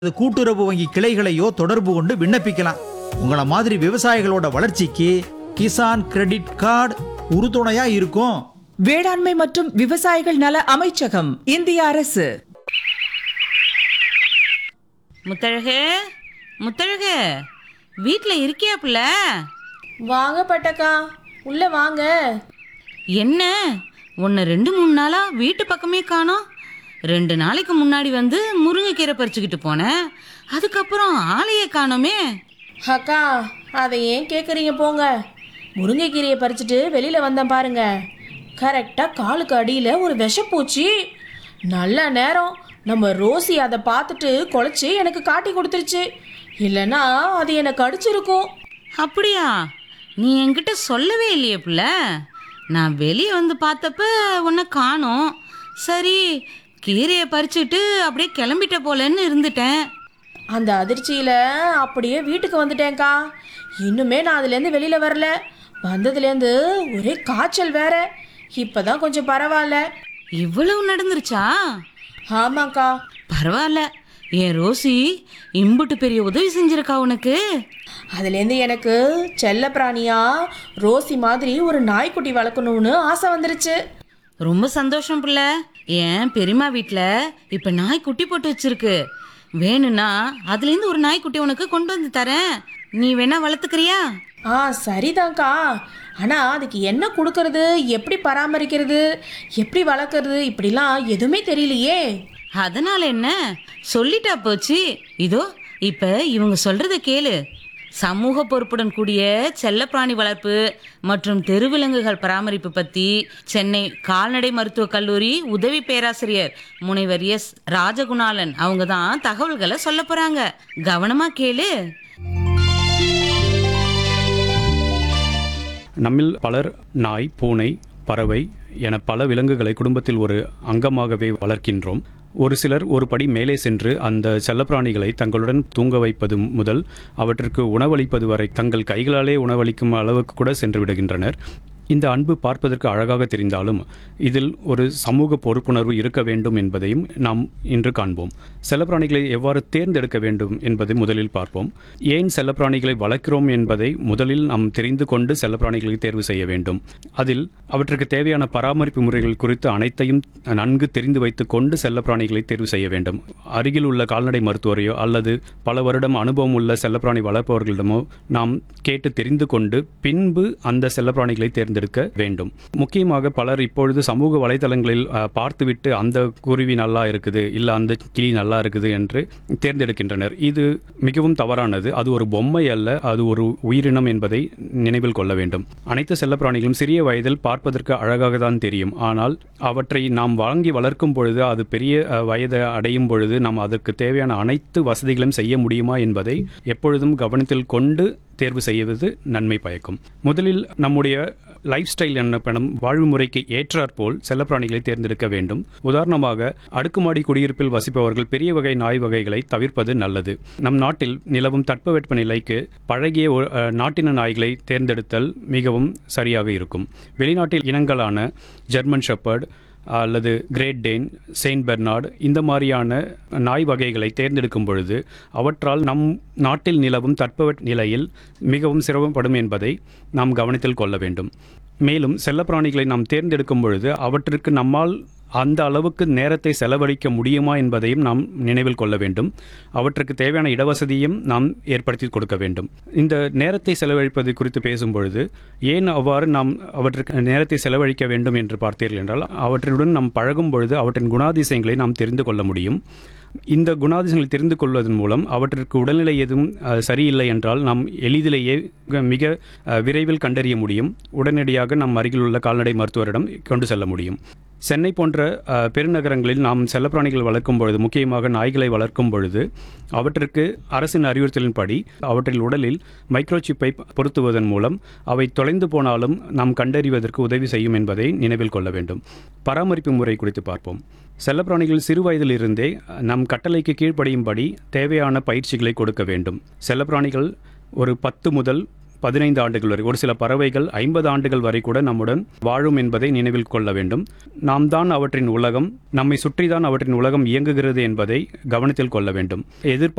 இது கூட்டுறவு வங்கி கிளைகளையோ தொடர்பு கொண்டு விண்ணப்பிக்கலாம் உங்கள மாதிரி விவசாயிகளோட வளர்ச்சிக்கு கிசான் கிரெடிட் கார்டு உறுதுணையா இருக்கும் வேளாண்மை மற்றும் விவசாயிகள் நல அமைச்சகம் இந்திய அரசு முத்தழகு முத்தழகு வீட்டில் இருக்கியா புள்ள வாங்க பட்டக்கா உள்ள வாங்க என்ன உன்னை ரெண்டு மூணு நாளா வீட்டு பக்கமே காணோம் ரெண்டு நாளைக்கு முன்னாடி வந்து முருங்கைக்கீரை பறிச்சுக்கிட்டு போனேன் அதுக்கப்புறம் ஆளையே காணோமே அக்கா அதை ஏன் கேட்குறீங்க போங்க முருங்கைக்கீரையை பறிச்சுட்டு வெளியில் வந்தேன் பாருங்க கரெக்டாக காலுக்கு அடியில் ஒரு விஷப்பூச்சி நல்ல நேரம் நம்ம ரோசி அதை பார்த்துட்டு குலைச்சி எனக்கு காட்டி கொடுத்துருச்சு இல்லைன்னா அது என்னை கடிச்சிருக்கும் அப்படியா நீ என்கிட்ட சொல்லவே இல்லையே புள்ள நான் வெளியே வந்து பார்த்தப்ப உன்னை காணோம் சரி கீரையை பறிச்சுட்டு அப்படியே கிளம்பிட்ட போலன்னு இருந்துட்டேன் அந்த அதிர்ச்சியில் அப்படியே வீட்டுக்கு வந்துட்டேன்க்கா இன்னுமே நான் அதுலேருந்து வெளியில் வரல வந்ததுலேருந்து ஒரே காய்ச்சல் வேற இப்போதான் கொஞ்சம் பரவாயில்ல இவ்வளவு நடந்துருச்சா ஆமாக்கா பரவாயில்ல என் ரோசி இம்புட்டு பெரிய உதவி செஞ்சிருக்கா உனக்கு அதுலேருந்து எனக்கு செல்ல பிராணியா ரோசி மாதிரி ஒரு நாய்க்குட்டி வளர்க்கணும்னு ஆசை வந்துருச்சு ரொம்ப சந்தோஷம் புள்ள என் பெரியம்மா வீட்டில் இப்போ நாய் குட்டி போட்டு வச்சிருக்கு வேணும்னா அதுலேருந்து ஒரு நாய்க்குட்டி உனக்கு கொண்டு வந்து தரேன் நீ வேணா வளர்த்துக்கிறியா ஆ சரிதான்க்கா ஆனால் அதுக்கு என்ன கொடுக்கறது எப்படி பராமரிக்கிறது எப்படி வளர்க்குறது இப்படிலாம் எதுவுமே தெரியலையே அதனால என்ன சொல்லிட்டா போச்சு இதோ இப்போ இவங்க சொல்றத கேளு சமூக பொறுப்புடன் கூடிய செல்லப்பிராணி வளர்ப்பு மற்றும் தெருவிலங்குகள் பராமரிப்பு பற்றி சென்னை கால்நடை மருத்துவக் கல்லூரி உதவி பேராசிரியர் முனைவர் எஸ் ராஜகுணாலன் அவங்க தான் தகவல்களை சொல்ல போறாங்க கவனமா கேளு நம்மில் பலர் நாய் பூனை பறவை என பல விலங்குகளை குடும்பத்தில் ஒரு அங்கமாகவே வளர்க்கின்றோம் ஒரு சிலர் ஒரு படி மேலே சென்று அந்த செல்லப்பிராணிகளை தங்களுடன் தூங்க வைப்பது முதல் அவற்றிற்கு உணவளிப்பது வரை தங்கள் கைகளாலே உணவளிக்கும் அளவுக்கு கூட சென்று விடுகின்றனர் இந்த அன்பு பார்ப்பதற்கு அழகாக தெரிந்தாலும் இதில் ஒரு சமூக பொறுப்புணர்வு இருக்க வேண்டும் என்பதையும் நாம் இன்று காண்போம் செல்லப்பிராணிகளை எவ்வாறு தேர்ந்தெடுக்க வேண்டும் என்பதை முதலில் பார்ப்போம் ஏன் செல்லப்பிராணிகளை வளர்க்கிறோம் என்பதை முதலில் நாம் தெரிந்து கொண்டு செல்லப்பிராணிகளை தேர்வு செய்ய வேண்டும் அதில் அவற்றுக்கு தேவையான பராமரிப்பு முறைகள் குறித்து அனைத்தையும் நன்கு தெரிந்து வைத்துக் கொண்டு செல்லப்பிராணிகளை தேர்வு செய்ய வேண்டும் அருகில் உள்ள கால்நடை மருத்துவரையோ அல்லது பல வருடம் அனுபவம் உள்ள செல்லப்பிராணி வளர்ப்பவர்களிடமோ நாம் கேட்டு தெரிந்து கொண்டு பின்பு அந்த செல்லப்பிராணிகளை தேர்ந்தெடுக்க வேண்டும் முக்கியமாக பலர் இப்பொழுது சமூக வலைதளங்களில் அஹ், பார்த்துவிட்டு அந்த குருவி நல்லா இருக்குது இல்லை அந்த கிளி நல்லா இருக்குது என்று தேர்ந்தெடுக்கின்றனர் இது மிகவும் தவறானது அது ஒரு பொம்மை அல்ல அது ஒரு உயிரினம் என்பதை நினைவில் கொள்ள வேண்டும் அனைத்து செல்லப்பிராணிகளும் சிறிய வயதில் பார்ப்பதற்கு அழகாக தான் தெரியும் ஆனால் அவற்றை நாம் வாங்கி வளர்க்கும் பொழுது அது பெரிய அஹ், வயதை அடையும் பொழுது நாம் அதற்கு தேவையான அனைத்து வசதிகளும் செய்ய முடியுமா என்பதை எப்பொழுதும் கவனத்தில் கொண்டு தேர்வு செய்வது நன்மை பயக்கும் முதலில் நம்முடைய லைஃப் ஸ்டைல் எனப்படும் வாழ்வு முறைக்கு ஏற்றாற்போல் செல்லப்பிராணிகளை தேர்ந்தெடுக்க வேண்டும் உதாரணமாக அடுக்குமாடி குடியிருப்பில் வசிப்பவர்கள் பெரிய வகை நாய் வகைகளை தவிர்ப்பது நல்லது நம் நாட்டில் நிலவும் தட்பவெட்ப நிலைக்கு பழகிய ஒரு, அஹ், நாட்டின நாய்களை தேர்ந்தெடுத்தல் மிகவும் சரியாக இருக்கும் வெளிநாட்டில் இனங்களான ஜெர்மன் ஷெப்பர்ட் அல்லது கிரேட் டேன் செயின்ட் பெர்னார்டு இந்த மாதிரியான நாய் வகைகளை தேர்ந்தெடுக்கும் பொழுது அவற்றால் நம் நாட்டில் நிலவும் தட்பவெட்ப நிலையில் மிகவும் சிரமப்படும் என்பதை நாம் கவனத்தில் கொள்ள வேண்டும் மேலும் செல்லப்பிராணிகளை நாம் தேர்ந்தெடுக்கும் பொழுது அவற்றிற்கு நம்மால் அந்த அளவுக்கு நேரத்தை செலவழிக்க முடியுமா என்பதையும் நாம் நினைவில் கொள்ள வேண்டும் அவற்றுக்கு தேவையான இடவசதியும் நாம் ஏற்படுத்தி கொடுக்க வேண்டும் இந்த நேரத்தை செலவழிப்பது குறித்து பேசும் பொழுது ஏன் அவ்வாறு நாம் அவற்றுக்கு நேரத்தை செலவழிக்க வேண்டும் என்று பார்த்தீர்கள் என்றால் அவற்றுடன் நாம் பழகும் பொழுது அவற்றின் குணாதிசயங்களை நாம் தெரிந்து கொள்ள முடியும் இந்த குணாதிசயங்களை தெரிந்து கொள்வதன் மூலம் அவற்றிற்கு உடல்நிலை எதுவும் அஹ், சரியில்லை என்றால் நாம் எளிதிலேயே மிக- மிக அஹ், விரைவில் கண்டறிய முடியும் உடனடியாக நம் அருகில் உள்ள கால்நடை மருத்துவரிடம் கொண்டு செல்ல முடியும் சென்னை போன்ற அஹ், பெருநகரங்களில் நாம் செல்லப்பிராணிகள் வளர்க்கும் பொழுது முக்கியமாக நாய்களை வளர்க்கும் பொழுது அவற்றிற்கு அரசின் அறிவுறுத்தலின்படி அவற்றின் உடலில் மைக்ரோசிப்பை பொருத்துவதன் மூலம் அவை தொலைந்து போனாலும் நாம் கண்டறிவதற்கு உதவி செய்யும் என்பதை நினைவில் கொள்ள வேண்டும் பராமரிப்பு முறை குறித்து பார்ப்போம் செல்லப்பிராணிகள் சிறு வயதிலிருந்தே நம் கட்டளைக்கு கீழ்ப்படியும்படி தேவையான பயிற்சிகளை கொடுக்க வேண்டும் செல்லப்பிராணிகள் ஒரு பத்து முதல் பதினைந்து ஆண்டுகள் வரை ஒரு சில பறவைகள் ஐம்பது ஆண்டுகள் வரை கூட நம்முடன் வாழும் என்பதை நினைவில் கொள்ள வேண்டும் நாம் தான் அவற்றின் உலகம் நம்மை சுற்றி தான் அவற்றின் உலகம் இயங்குகிறது என்பதை கவனத்தில் கொள்ள வேண்டும் எதிர்பார்த்த